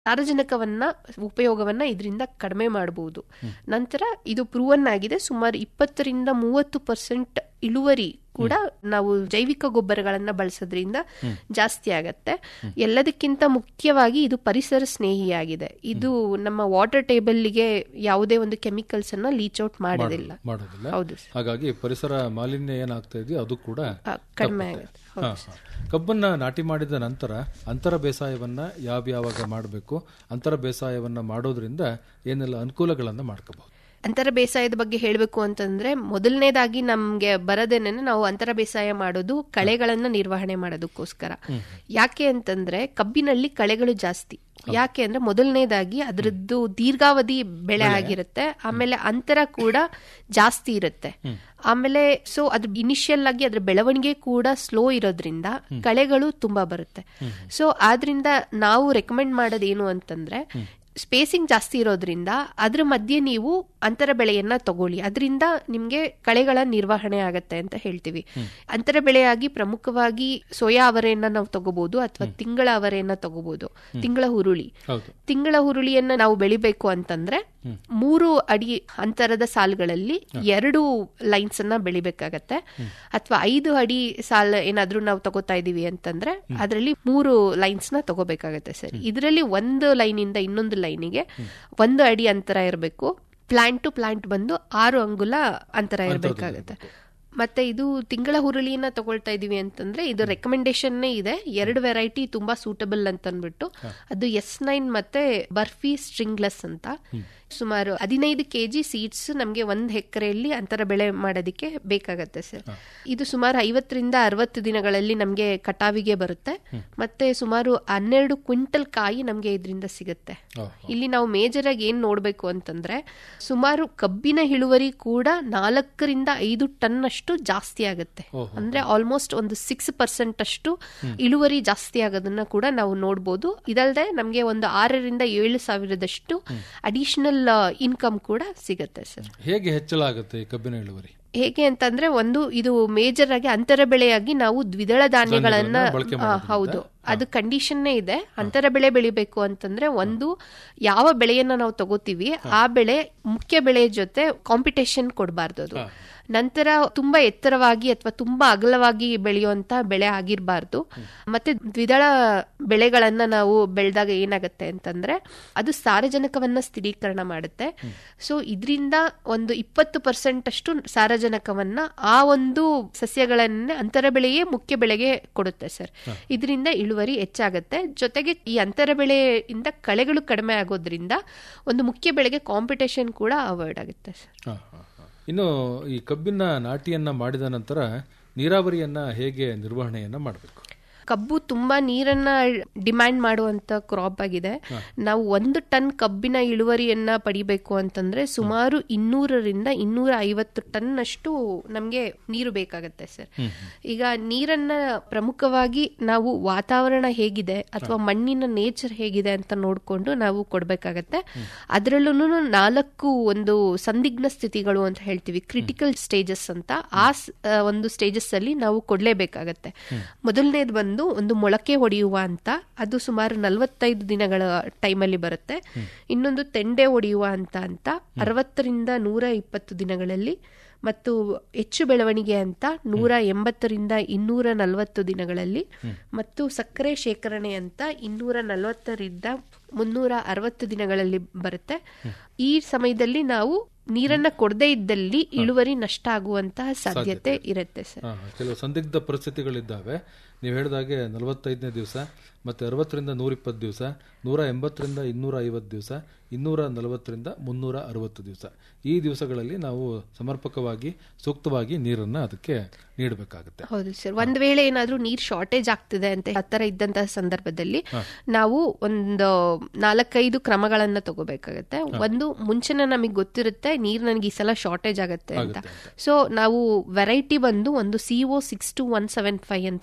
ಸಾರಜನಕವನ್ನ ಉಪಯೋಗವನ್ನ ಇದರಿಂದ ಕಡಿಮೆ ಮಾಡಬಹುದು ನಂತರ ಇದು ಪ್ರೂವನ್ ಆಗಿದೆ ಸುಮಾರು ಇಪ್ಪತ್ತರಿಂದ ಮೂವತ್ತು ಪರ್ಸೆಂಟ್ ಇಳುವರಿ ಕೂಡ ನಾವು ಜೈವಿಕ ಗೊಬ್ಬರಗಳನ್ನ ಬಳಸೋದ್ರಿಂದ ಜಾಸ್ತಿ ಆಗತ್ತೆ ಎಲ್ಲದಕ್ಕಿಂತ ಮುಖ್ಯವಾಗಿ ಇದು ಪರಿಸರ ಸ್ನೇಹಿಯಾಗಿದೆ ಇದು ನಮ್ಮ ವಾಟರ್ ಟೇಬಲ್ಗೆ ಯಾವುದೇ ಒಂದು ಕೆಮಿಕಲ್ಸ್ ಅನ್ನ ಲೀಚ್ ಔಟ್ ಮಾಡೋದಿಲ್ಲ ಮಾಡೋದಿಲ್ಲ ಹೌದು ಸರ್. ಹಾಗಾಗಿ ಪರಿಸರ ಮಾಲಿನ್ಯ ಏನಾಗ್ತಾ ಇದೆಯೋ ಅದು ಕೂಡ ಆ, ಕಡಿಮೆ ಆಗುತ್ತೆ ಹಾ, ಹಾ. ಕಬ್ಬನ್ನ ನಾಟಿ ಮಾಡಿದ ನಂತರ ಅಂತರ ಬೇಸಾಯವನ್ನ ಯಾವ ಯಾವಾಗ ಮಾಡಬೇಕು ಅಂತರ ಬೇಸಾಯವನ್ನ ಮಾಡೋದ್ರಿಂದ ಏನೆಲ್ಲ ಅನುಕೂಲಗಳನ್ನ ಮಾಡ್ಕೋಬಹುದು ಅಂತರ ಬೇಸಾಯದ ಬಗ್ಗೆ ಹೇಳಬೇಕು ಅಂತಂದ್ರೆ ಮೊದಲನೇದಾಗಿ ನಮ್ಗೆ ಬರದೇನೆ ನಾವು ಅಂತರ ಬೇಸಾಯ ಮಾಡೋದು ಕಳೆಗಳನ್ನ ನಿರ್ವಹಣೆ ಮಾಡೋದಕ್ಕೋಸ್ಕರ ಯಾಕೆ ಅಂತಂದ್ರೆ ಕಬ್ಬಿನಲ್ಲಿ ಕಳೆಗಳು ಜಾಸ್ತಿ ಯಾಕೆ ಅಂದ್ರೆ ಮೊದಲನೇದಾಗಿ ಅದರದ್ದು ದೀರ್ಘಾವಧಿ ಬೆಳೆ ಆಗಿರುತ್ತೆ ಆಮೇಲೆ ಅಂತರ ಕೂಡ ಜಾಸ್ತಿ ಇರುತ್ತೆ ಆಮೇಲೆ ಸೊ ಅದ್ರ ಇನಿಷಿಯಲ್ ಆಗಿ ಅದ್ರ ಬೆಳವಣಿಗೆ ಕೂಡ ಸ್ಲೋ ಇರೋದ್ರಿಂದ ಕಳೆಗಳು ತುಂಬಾ ಬರುತ್ತೆ ಸೊ ಆದ್ರಿಂದ ನಾವು ರೆಕಮೆಂಡ್ ಮಾಡೋದೇನು ಅಂತಂದ್ರೆ ಸ್ಪೇಸಿಂಗ್ ಜಾಸ್ತಿ ಇರೋದ್ರಿಂದ ಅದ್ರ ಮಧ್ಯೆ ನೀವು ಅಂತರ ಬೆಳೆಯನ್ನ ತಗೊಳ್ಳಿ ಅದರಿಂದ ನಿಮ್ಗೆ ಕಳೆಗಳ ನಿರ್ವಹಣೆ ಆಗತ್ತೆ ಅಂತ ಹೇಳ್ತೀವಿ ಅಂತರ ಬೆಳೆಯಾಗಿ ಪ್ರಮುಖವಾಗಿ ಸೋಯಾ ಅವರೆಯನ್ನ ನಾವು ತಗೋಬಹುದು ಅಥವಾ ತಿಂಗಳ ಅವರೆಯನ್ನ ತಗೋಬಹುದು ತಿಂಗಳ ಹುರುಳಿ ಹೌದು ತಿಂಗಳ ಹುರುಳಿಯನ್ನ ನಾವು ಬೆಳಿಬೇಕು ಅಂತಂದ್ರೆ ಮೂರು ಅಡಿ ಅಂತರದ ಸಾಲುಗಳಲ್ಲಿ ಎರಡು ಲೈನ್ಸ್ ಅನ್ನ ಬೆಳಿಬೇಕಾಗತ್ತೆ ಅಥವಾ ಐದು ಅಡಿ ಸಾಲ ಏನಾದ್ರೂ ನಾವು ತಗೋತಾ ಇದೀವಿ ಅಂತಂದ್ರೆ ಅದರಲ್ಲಿ ಮೂರು ಲೈನ್ಸ್ ನ ತಗೋಬೇಕಾಗತ್ತೆ ಸರ್ ಇದರಲ್ಲಿ ಒಂದು ಲೈನ್ ಇಂದ ಇನ್ನೊಂದು ಲೈನಿಗೆ ಒಂದು ಅಡಿ ಅಂತರ ಇರಬೇಕು ಪ್ಲಾಂಟ್ ಟು ಪ್ಲಾಂಟ್ ಬಂದು ಆರು ಅಂಗುಲ ಅಂತರ ಇರಬೇಕಾಗತ್ತೆ ಮತ್ತೆ ಇದು ತಿಂಗಳ ಹುರುಳಿನ ತಗೊಳ್ತಾ ಇದೀವಿ ಅಂತಂದ್ರೆ ಇದು ರೆಕಮೆಂಡೇಶನ್ ಇದೆ ಎರಡು ವೆರೈಟಿ ತುಂಬಾ ಸೂಟಬಲ್ ಅಂತ ಅಂದ್ಬಿಟ್ಟು ಅದು ಎಸ್ ನೈನ್ ಮತ್ತೆ ಬರ್ಫಿ ಸ್ಟ್ರಿಂಗ್ಲೆಸ್ ಅಂತ ಸುಮಾರು ಹದಿನೈದು ಕೆಜಿ ಸೀಡ್ಸ್ ನಮಗೆ ಒಂದ್ ಎಕರೆಯಲ್ಲಿ ಅಂತರ ಬೆಳೆ ಮಾಡೋದಕ್ಕೆ ಬೇಕಾಗತ್ತೆ ಸರ್ ಇದು ಸುಮಾರು ಐವತ್ತರಿಂದ ಅರವತ್ತು ದಿನಗಳಲ್ಲಿ ನಮಗೆ ಕಟಾವಿಗೆ ಬರುತ್ತೆ ಮತ್ತೆ ಸುಮಾರು ಹನ್ನೆರಡು ಕ್ವಿಂಟಲ್ ಕಾಯಿ ನಮಗೆ ಇದರಿಂದ ಸಿಗುತ್ತೆ ಇಲ್ಲಿ ನಾವು ಮೇಜರ್ ಆಗಿ ಏನ್ ನೋಡ್ಬೇಕು ಅಂತಂದ್ರೆ ಸುಮಾರು ಕಬ್ಬಿನ ಇಳುವರಿ ಕೂಡ ನಾಲ್ಕರಿಂದ ಐದು ಟನ್ ಅಷ್ಟು ಜಾಸ್ತಿ ಆಗುತ್ತೆ ಅಂದ್ರೆ ಆಲ್ಮೋಸ್ಟ್ ಒಂದು ಸಿಕ್ಸ್ ಪರ್ಸೆಂಟ್ ಅಷ್ಟು ಇಳುವರಿ ಜಾಸ್ತಿ ಆಗೋದನ್ನ ಕೂಡ ನಾವು ನೋಡ್ಬೋದು ಇದಲ್ಲದೆ ನಮಗೆ ಒಂದು ಆರರಿಂದ ಏಳು ಸಾವಿರದಷ್ಟು ಅಡಿಷನಲ್ ಇನ್ಕಮ್ ಕೂಡ ಸಿಗತ್ತೆ ಸರ್ ಹೇಗೆ ಹೆಚ್ಚಳ ಆಗುತ್ತೆ ಈ ಕಬ್ಬಿನ ಇಳುವರಿ ಹೇಗೆ ಅಂತಂದ್ರೆ ಒಂದು ಇದು ಮೇಜರ್ ಆಗಿ ಅಂತರ ಬೆಳೆಯಾಗಿ ನಾವು ದ್ವಿದಳ ಧಾನ್ಯಗಳನ್ನ ಧಾನ್ಯಗಳನ್ನ ಬಳಕೆ ಆ, ಹೌದು ಅದು ಕಂಡೀಷನ್ನೇ ಇದೆ ಅಂತರ ಬೆಳೆ ಬೆಳಿಬೇಕು ಅಂತಂದ್ರೆ ಒಂದು ಯಾವ ಬೆಳೆಯನ್ನ ನಾವು ತಗೋತೀವಿ ಆ ಬೆಳೆ ಮುಖ್ಯ ಬೆಳೆ ಜೊತೆ ಕಾಂಪಿಟೇಷನ್ ಕೊಡಬಾರ್ದು ಅದು ನಂತರ ತುಂಬಾ ಎತ್ತರವಾಗಿ ಅಥವಾ ತುಂಬಾ ಅಗಲವಾಗಿ ಬೆಳೆಯುವಂತ ಬೆಳೆ ಆಗಿರಬಾರ್ದು ಮತ್ತೆ ದ್ವಿದಳ ಬೆಳೆಗಳನ್ನ ನಾವು ಬೆಳೆದಾಗ ಏನಾಗುತ್ತೆ ಅಂತಂದ್ರೆ ಅದು ಸಾರಜನಕವನ್ನ ಸ್ಥಿರೀಕರಣ ಮಾಡುತ್ತೆ ಸೊ ಇದರಿಂದ ಒಂದು ಇಪ್ಪತ್ತು ಪರ್ಸೆಂಟ್ ಅಷ್ಟು ಸಾರಜನಕವನ್ನ ಆ ಒಂದು ಸಸ್ಯಗಳನ್ನೇ ಅಂತರ ಬೆಳೆಯೇ ಮುಖ್ಯ ಬೆಳೆಗೆ ಕೊಡುತ್ತೆ ಸರ್ ಇದರಿಂದ ಇಳುವರಿ ಹೆಚ್ಚಾಗತ್ತೆ ಜೊತೆಗೆ ಈ ಅಂತರ ಬೆಳೆಯಿಂದ ಕಳೆಗಳು ಕಡಿಮೆ ಆಗೋದ್ರಿಂದ ಒಂದು ಮುಖ್ಯ ಬೆಳೆಗೆ ಕಾಂಪಿಟೇಷನ್ ಕೂಡ ಅವಾಯ್ಡ್ ಆಗುತ್ತೆ ಸರ್ ಹಾ, ಹಾ, ಹಾ. ಇನ್ನು ಈ ಕಬ್ಬಿನ ನಾಟಿಯನ್ನ ಮಾಡಿದ ನಂತರ ನೀರಾವರಿಯನ್ನ ಹೇಗೆ ನಿರ್ವಹಣೆಯನ್ನ ಮಾಡಬೇಕು ಕಬ್ಬು ತುಂಬಾ ನೀರನ್ನ ಡಿಮ್ಯಾಂಡ್ ಮಾಡುವಂತ ಕ್ರಾಪ್ ಆಗಿದೆ ನಾವು ಒಂದು ಟನ್ ಕಬ್ಬಿನ ಇಳುವರಿಯನ್ನ ಪಡಿಬೇಕು ಅಂತಂದ್ರೆ ಸುಮಾರು ಇನ್ನೂರರಿಂದ ಇನ್ನೂರ ಐವತ್ತು ಟನ್ ಅಷ್ಟು ನಮ್ಗೆ ನೀರು ಬೇಕಾಗತ್ತೆ ಸರ್ ಈಗ ನೀರನ್ನ ಪ್ರಮುಖವಾಗಿ ನಾವು ವಾತಾವರಣ ಹೇಗಿದೆ ಅಥವಾ ಮಣ್ಣಿನ ನೇಚರ್ ಹೇಗಿದೆ ಅಂತ ನೋಡ್ಕೊಂಡು ನಾವು ಕೊಡ್ಬೇಕಾಗತ್ತೆ ಅದರಲ್ಲೂ ನಾಲ್ಕು ಒಂದು ಸಂದಿಗ್ಧ ಸ್ಥಿತಿಗಳು ಅಂತ ಹೇಳ್ತೀವಿ ಕ್ರಿಟಿಕಲ್ ಸ್ಟೇಜಸ್ ಅಂತ ಆ ಸ್- ಆ ಒಂದು ಸ್ಟೇಜಸ್ ಅಲ್ಲಿ ನಾವು ಕೊಡ್ಲೇಬೇಕಾಗತ್ತೆ ಮೊದಲನೇದು ಬಂದು ಒಂದು ಮೊಳಕೆ ಹೊಡೆಯುವ ಅಂತ ಅದು ಸುಮಾರು ನಲವತ್ತೈದು ದಿನಗಳ ಟೈಮಲ್ಲಿ ಬರುತ್ತೆ ಇನ್ನೊಂದು ತೆಂಡೆ ಹೊಡೆಯುವ ಅಂತ ಅಂತ ಅರವತ್ತರಿಂದ ನೂರ ಇಪ್ಪತ್ತು ದಿನಗಳಲ್ಲಿ ಮತ್ತು ಹೆಚ್ಚು ಬೆಳವಣಿಗೆ ಅಂತ ನೂರ ಎಂಬತ್ತರಿಂದ ಇನ್ನೂರ ನಲವತ್ತು ದಿನಗಳಲ್ಲಿ ಮತ್ತು ಸಕ್ಕರೆ ಶೇಖರಣೆ ಅಂತ ಇನ್ನೂರ ನಲವತ್ತರಿಂದ ಮುನ್ನೂರ ಅರವತ್ತು ದಿನಗಳಲ್ಲಿ ಬರುತ್ತೆ ಈ ಸಮಯದಲ್ಲಿ ನಾವು ನೀರನ್ನ ಕೊಡದೇ ಇದ್ದಲ್ಲಿ ಇಳುವರಿ ನಷ್ಟ ಆಗುವಂತಹ ಸಾಧ್ಯತೆ ಇರುತ್ತೆ ಸರ್ ಹಾ, ಕೆಲವು ಸಂದಿಗ್ಧ ಪರಿಸ್ಥಿತಿಗಳಿದ್ದಾವೆ ನೀವು ಹೇಳಿದಾಗೆ ನಲವತ್ತೈದನೇ ದಿವಸ ಮತ್ತೆ ಅರವತ್ತರಿಂದ ನೂರಿಪ್ಪತ್ತು ದಿವಸ ನೂರ ಎಂಬತ್ತರಿಂದ ಇನ್ನೂರ ಐವತ್ತು ದಿವಸ ಇನ್ನೂರ ನಲವತ್ತರಿಂದ ಮುನ್ನೂರ ಅರವತ್ತು ದಿವಸ ಈ ದಿವಸಗಳಲ್ಲಿ ನಾವು ಸಮರ್ಪಕವಾಗಿ ಸೂಕ್ತವಾಗಿ ನೀರನ್ನ ಅದಕ್ಕೆ ನೀಡಬೇಕಾಗುತ್ತೆ ಹೌದು ಸರ್ ಒಂದ್ ವೇಳೆ ಏನಾದ್ರೂ ನೀರ್ ಶಾರ್ಟೇಜ್ ಆಗ್ತಿದೆ ಅಂತ ಹತ್ತರ ಇದ್ದಂತಹ ಸಂದರ್ಭದಲ್ಲಿ ನಾವು ಒಂದು ನಾಲ್ಕೈದು ಕ್ರಮಗಳನ್ನ ತಗೋಬೇಕಾಗತ್ತೆ ಒಂದು ಮುಂಚೆನೆ ನಮಗೆ ಗೊತ್ತಿರುತ್ತೆ ನೀರ್ ನನಗೆ ಈ ಸಲ ಶಾರ್ಟೇಜ್ ಆಗತ್ತೆ ಅಂತ ಸೊ ನಾವು ವೆರೈಟಿ ಬಂದು ಒಂದು C O six two one seven five ಅಂತ ಒಂದು ವೆರೈಟಿ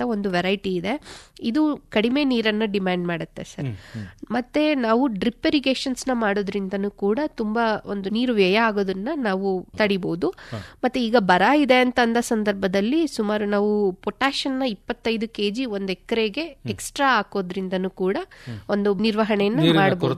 ವೆರೈಟಿ ಇದೆ ಇದು ಕಡಿಮೆ ನೀರನ್ನ ಡಿಮ್ಯಾಂಡ್ ಮಾಡುತ್ತೆ ಸರ್ ಮತ್ತೆ ನಾವು ಡ್ರಿಪ್ ಇರಿಗೇಷನ್ಸ್ ನ ಮಾಡೋದ್ರಿಂದನೂ ಕೂಡ ತುಂಬಾ ಒಂದು ನೀರು ವ್ಯಯ ಆಗೋದನ್ನ ನಾವು ತಡಿಬಹುದು ಮತ್ತೆ ಈಗ ಬರ ಇದೆ ಅಂತ ಅಂದ ಸಂದರ್ಭದಲ್ಲಿ ಸುಮಾರು ನಾವು ಪೊಟ್ಯಾಷಿಯಂ ನ ಇಪ್ಪತ್ತೈದು ಕೆಜಿ ಒಂದ್ ಎಕರೆಗೆ ಎಕ್ಸ್ಟ್ರಾ ಹಾಕೋದ್ರಿಂದನೂ ಕೂಡ ಒಂದು ನಿರ್ವಹಣೆಯನ್ನ ನೀರಿನ ಮಾಡಬಹುದು